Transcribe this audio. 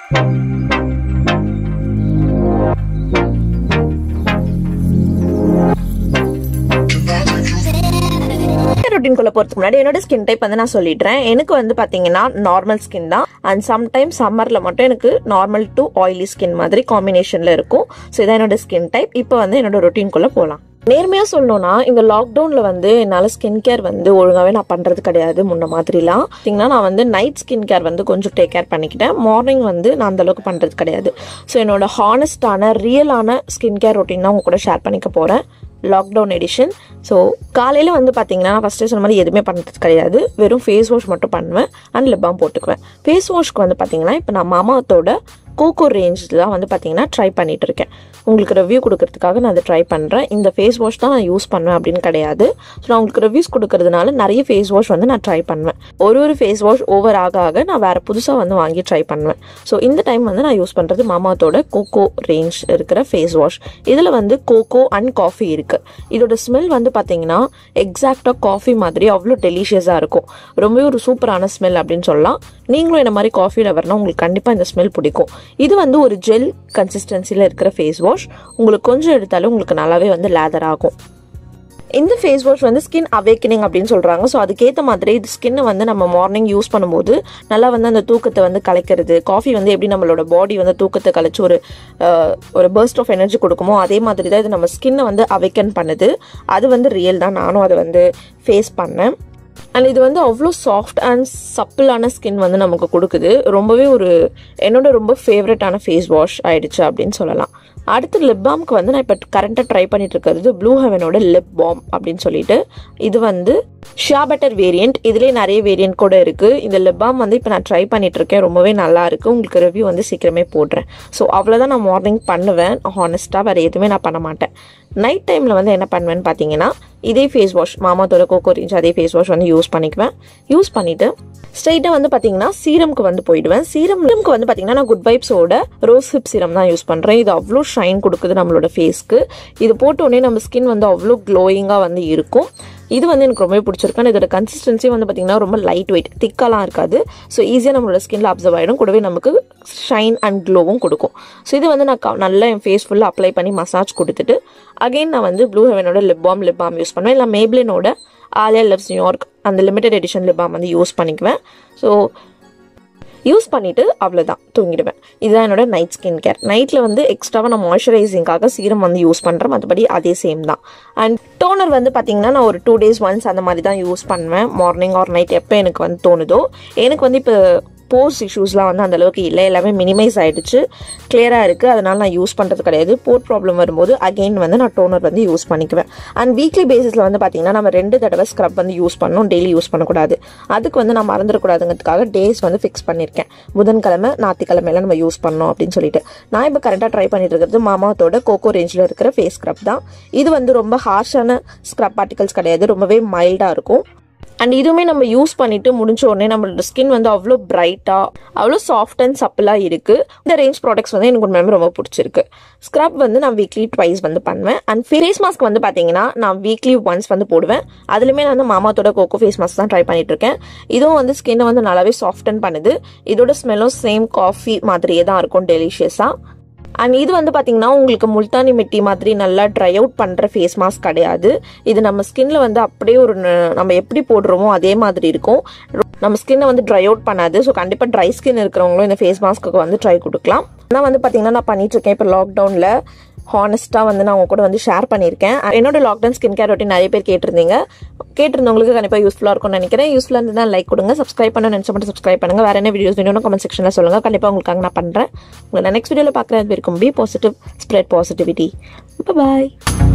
ரொட்டீன்குள்ள போறதுக்கு முன்னாடி என்னோட ஸ்கின் டைப் வந்து நான் சொல்லிடுறேன் எனக்கு வந்து பாத்தீங்கன்னா நார்மல் ஸ்கின் தான் அண்ட் சம்டைம் சம்மர்ல மட்டும் எனக்கு நார்மல் டு ஆயிலி ஸ்கின் மாதிரி காம்பினேஷன்ல இருக்கும் ஸோ இதான் என்னோட ஸ்கின் டைப் இப்போ வந்து என்னோட ரொட்டீன்குள்ள போகலாம் நேர்மையா சொல்லணும்னா இந்த லாக்டவுன்ல வந்து என்னால ஸ்கின் கேர் வந்து ஒழுங்காவே நான் பண்றது கிடையாது முன்ன மாதிரிலாம் பார்த்தீங்கன்னா நான் வந்து நைட் ஸ்கின் கேர் வந்து கொஞ்சம் டேக் கேர் பண்ணிக்கிட்டேன் மார்னிங் வந்து நான் அந்த அளவுக்கு பண்றது கிடையாது ஸோ என்னோட ஹானஸ்டான ரியலான ஸ்கின் கேர் ரொட்டீன் தான் உங்க கூட ஷேர் பண்ணிக்க போறேன் லாக்டவுன் எடிஷன் ஸோ காலையில் வந்து பார்த்தீங்கன்னா நான் ஃபஸ்ட்டு சொன்ன மாதிரி எதுவுமே பண்ணுறது கிடையாது வெறும் ஃபேஸ் வாஷ் மட்டும் பண்ணுவேன் அண்ட் லிப் பாம் போட்டுக்குவேன் ஃபேஸ் வாஷ்க்கு வந்து பார்த்தீங்கன்னா இப்போ நான் மாமாத்தோட கோகோ ரேஞ்சில் தான் வந்து பார்த்தீங்கன்னா ட்ரை பண்ணிட்டு இருக்கேன் உங்களுக்கு ரிவ்யூ கொடுக்கறதுக்காக நான் அதை ட்ரை பண்ணுறேன் இந்த ஃபேஸ் வாஷ் தான் நான் யூஸ் பண்ணுவேன் அப்படின்னு கிடையாது ஸோ நான் உங்களுக்கு ரிவ்யூஸ் கொடுக்கறதுனால நிறைய ஃபேஸ் வாஷ் வந்து நான் ட்ரை பண்ணுவேன் ஒரு ஒரு ஃபேஸ் வாஷ் ஓவர் ஆக ஆக நான் வேறு புதுசாக வந்து வாங்கி ட்ரை பண்ணுவேன் ஸோ இந்த டைம் வந்து நான் யூஸ் பண்ணுறது மாமாத்தோட கோகோ ரேஞ்ச் இருக்கிற ஃபேஸ் வாஷ் இதில் வந்து கோகோ அண்ட் காஃபி இருக்குது இதோட ஸ்மெல் வந்து பார்த்தீங்கன்னா எக்ஸாக்டாக காஃபி மாதிரி அவ்வளோ டெலிஷியஸாக இருக்கும் ரொம்பவே ஒரு சூப்பரான ஸ்மெல் அப்படின்னு சொல்லலாம் நீங்களும் இந்த மாதிரி காஃபி லவர்னா உங்களுக்கு கண்டிப்பாக இந்த ஸ்மெல் பிடிக்கும் இது வந்து ஒரு ஜெல் கன்சிஸ்டன்சியில் இருக்கிற ஃபேஸ் வாஷ் உங்களுக்கு கொஞ்சம் எடுத்தாலும் உங்களுக்கு நல்லாவே வந்து லேதர் ஆகும் இந்த ஃபேஸ் வாஷ் வந்து ஸ்கின் அவேக்கனிங் அப்படின்னு சொல்கிறாங்க ஸோ அதுக்கேற்ற மாதிரி இது ஸ்கின்னை வந்து நம்ம மார்னிங் யூஸ் பண்ணும்போது நல்லா வந்து அந்த தூக்கத்தை வந்து கலைக்கிறது காஃபி வந்து எப்படி நம்மளோட பாடி வந்து தூக்கத்தை கலைச்சு ஒரு அஹ், ஒரு பர்ஸ்ட் ஆஃப் எனர்ஜி கொடுக்குமோ அதே மாதிரி தான் இது நம்ம ஸ்கின்னை வந்து அவேக்கன் பண்ணுது அது வந்து ரியல் தான் நானும் அதை வந்து ஃபேஸ் பண்ணேன் அண்ட் இது வந்து அவ்வளோ சாஃப்ட் அண்ட் சப்பிளான ஸ்கின் வந்து நமக்கு கொடுக்குது ரொம்பவே ஒரு என்னோட ரொம்ப ஃபேவரட்டான ஃபேஸ் வாஷ் ஆயிடுச்சு அப்படின்னு சொல்லலாம் அடுத்து லிப் பாம்க்கு வந்து நான் இப்போ கரண்ட்டாக ட்ரை பண்ணிட்டு இருக்கிறது ப்ளூ ஹெவனோட லிப் பாம் அப்படின்னு சொல்லிட்டு இது வந்து ஷா பட்டர் வேரியண்ட் இதுலேயே நிறைய வேரியண்ட் கூட இருக்கு இந்த லிப் பாம் வந்து இப்போ நான் ட்ரை பண்ணிட்டு இருக்கேன் ரொம்பவே நல்லா இருக்கு உங்களுக்கு ரிவ்யூ வந்து சீக்கிரமே போடுறேன் ஸோ அவ்வளோதான் நான் மார்னிங் பண்ணுவேன் ஹானஸ்ட்டாக வேறு எதுவுமே நான் பண்ண மாட்டேன் நைட் டைமில் வந்து என்ன பண்ணுவேன்னு பார்த்தீங்கன்னா இதே ஃபேஸ் வாஷ் மாமாத்தோட கோகோ ரேஞ்ச் அதே ஃபேஸ் வாஷ் வந்து யூஸ் பண்ணிக்குவேன் யூஸ் பண்ணிட்டு ஸ்ட்ரைட்டாக வந்து பார்த்தீங்கன்னா சீரம்க்கு வந்து போயிடுவேன் சீரம்க்கு வந்து பார்த்தீங்கன்னா நான் குட் வைப்ஸோட ரோஸ் ஹிப் சீரம் தான் யூஸ் பண்ணுறேன் இது அவ்வளோ ஷைன் கொடுக்குது நம்மளோட ஃபேஸ்க்கு இது போட்ட உடனே நம்ம ஸ்கின் வந்து அவ்வளோ க்ளோயிங்காக வந்து இருக்கும் இது வந்து எனக்கு ரொம்பவே பிடிச்சிருக்கு ஆனா இதோட கன்சிஸ்டன்சி வந்து பார்த்தீங்கன்னா ரொம்ப லைட் வெயிட் திக்காலாம் இருக்காது ஸோ ஈஸியாக நம்மளோட ஸ்கின்ல அப்சர்வ் ஆகிடும் கூடவே நமக்கு ஷைன் அண்ட் க்ளோவும் கொடுக்கும் ஸோ இது வந்து நான் க- நல்லா என் ஃபேஸ் ஃபுல்லாக அப்ளை பண்ணி மசாஜ் கொடுத்துட்டு அகைன் நான் வந்து ப்ளூ ஹெவனோட lip balm lip balm use பண்ணுவேன் இல்லை மேப்ளினோட ஆலியா லவ்ஸ் நியூயார்க் அந்த லிமிடெட் எடிஷன் லிப் பாம் வந்து யூஸ் பண்ணிக்குவேன் ஸோ யூஸ் பண்ணிட்டு அவ்வளோதான் தூங்கிடுவேன் இதுதான் என்னோட நைட் ஸ்கின் கேர் நைட்டில் வந்து எக்ஸ்ட்ராவாக நான் மாய்ஸ்சரைசிங்காக சீரம் வந்து யூஸ் பண்ணுறேன் மற்றபடி அதே சேம் தான் அண்ட் டோனர் வந்து பார்த்தீங்கன்னா நான் ஒரு டூ டேஸ் ஒன்ஸ் அந்த மாதிரி தான் யூஸ் பண்ணுவேன் மார்னிங் ஆர் நைட் எப்போ எனக்கு வந்து தோணுதோ எனக்கு வந்து இப்போ போர்ஸ் இஷ்யூஸ்லாம் வந்து அந்த அளவுக்கு இல்லை எல்லாமே மினிமைஸ் ஆயிடுச்சு கிளியராக இருக்குது அதனால நான் யூஸ் பண்ணுறது கிடையாது போர்ட் ப்ராப்ளம் வரும்போது அகைன் வந்து நான் டோனர் வந்து யூஸ் பண்ணிக்குவேன் அண்ட் வீக்லி பேசிஸில் வந்து பார்த்தீங்கன்னா நம்ம ரெண்டு தடவை ஸ்க்ரப் வந்து யூஸ் பண்ணணும் டெய்லி யூஸ் பண்ணக்கூடாது அதுக்கு வந்து நான் மறந்துடக்கூடாதுங்கிறதுக்காக டேஸ் வந்து ஃபிக்ஸ் பண்ணியிருக்கேன் புதன்கிழமை ஞாயிற்றுக்கிழமையில நம்ம யூஸ் பண்ணோம் அப்படின்னு சொல்லிட்டு நான் இப்போ கரெக்டாக ட்ரை பண்ணிட்டு இருக்கிறது மாமாத்தோட கோகோ ரேஞ்சில் இருக்கிற ஃபேஸ் ஸ்க்ரப் தான் இது வந்து ரொம்ப ஹார்ஷான ஸ்க்ரப் பார்ட்டிகல்ஸ் கிடையாது ரொம்பவே மைல்டாக இருக்கும் அண்ட் இதுவுமே நம்ம யூஸ் பண்ணிட்டு முடிஞ்ச உடனே நம்மளோட ஸ்கின் வந்து அவ்வளோ பிரைட்டா அவ்வளோ சாஃப்ட் அண்ட் சப்பிளாக இருக்கு இந்த ரேஞ்ச் ப்ராடக்ட்ஸ் வந்து எனக்கு உண்மையுமே ரொம்ப பிடிச்சிருக்கு ஸ்க்ரப் வந்து நான் வீக்லி ட்வைஸ் வந்து பண்ணுவேன் அண்ட் ஃபேஸ் மாஸ்க் வந்து பார்த்தீங்கன்னா நான் வீக்லி ஒன்ஸ் வந்து போடுவேன் அதுலேயுமே நான் வந்து மாமாத்தோட கோகோ ஃபேஸ் மாஸ்க் தான் ட்ரை பண்ணிட்டு இருக்கேன் இதுவும் வந்து ஸ்கின்னை வந்து நல்லாவே சாஃப்டன் பண்ணுது இதோட ஸ்மெல்லும் சேம் காஃபி மாதிரியே தான் இருக்கும் டெலிஷியஸாக அண்ட் இது வந்து பாத்தீங்கன்னா உங்களுக்கு முல்தானி மிட்டி மாதிரி நல்லா ட்ரை அவுட் பண்ற ஃபேஸ் மாஸ்க் கிடையாது இது நம்ம ஸ்கின்ல வந்து அப்படியே ஒரு ந- நம்ம எப்படி போடுறோமோ அதே மாதிரி இருக்கும் ரொ- நம்ம ஸ்கின்னை வந்து ட்ரை அவுட் பண்ணாது ஸோ கண்டிப்பா ட்ரை ஸ்கின் இருக்கிறவங்களும் இந்த ஃபேஸ் மாஸ்க்கு வந்து ட்ரை கொடுக்கலாம் ஆனால் வந்து பாத்தீங்கன்னா நான் பண்ணிட்டு இருக்கேன் இப்போ லாக்டவுன்ல ஹானஸ்ட்டாக வந்து நான் உங்க கூட வந்து ஷேர் பண்ணியிருக்கேன் என்னோட லாக்டவுன் ஸ்கின் கேர் ரொட்டீன் நிறைய பேர் கேட்டிருந்தீங்க கேட்டிருந்தவங்களுக்கு கண்டிப்பாக யூஸ்ஃபுல்லாக இருக்கும்னு நினைக்கிறேன் யூஸ்ஃபுல்லாக இருந்தால் லைக் கொடுங்க சப்ஸ்கிரைப் பண்ண நினச்சா மட்டும் சப்ஸ்கிரைப் பண்ணுங்க வேற என்ன வீடியோஸ் வேணும்னு கமெண்ட் செக்ஷனில் சொல்லுங்க கண்டிப்பாக உங்களுக்காக நான் பண்ணுறேன் உங்களை நெக்ஸ்ட் வீடியோவில் பார்க்குறது வரைக்கும் be positive spread positivity bye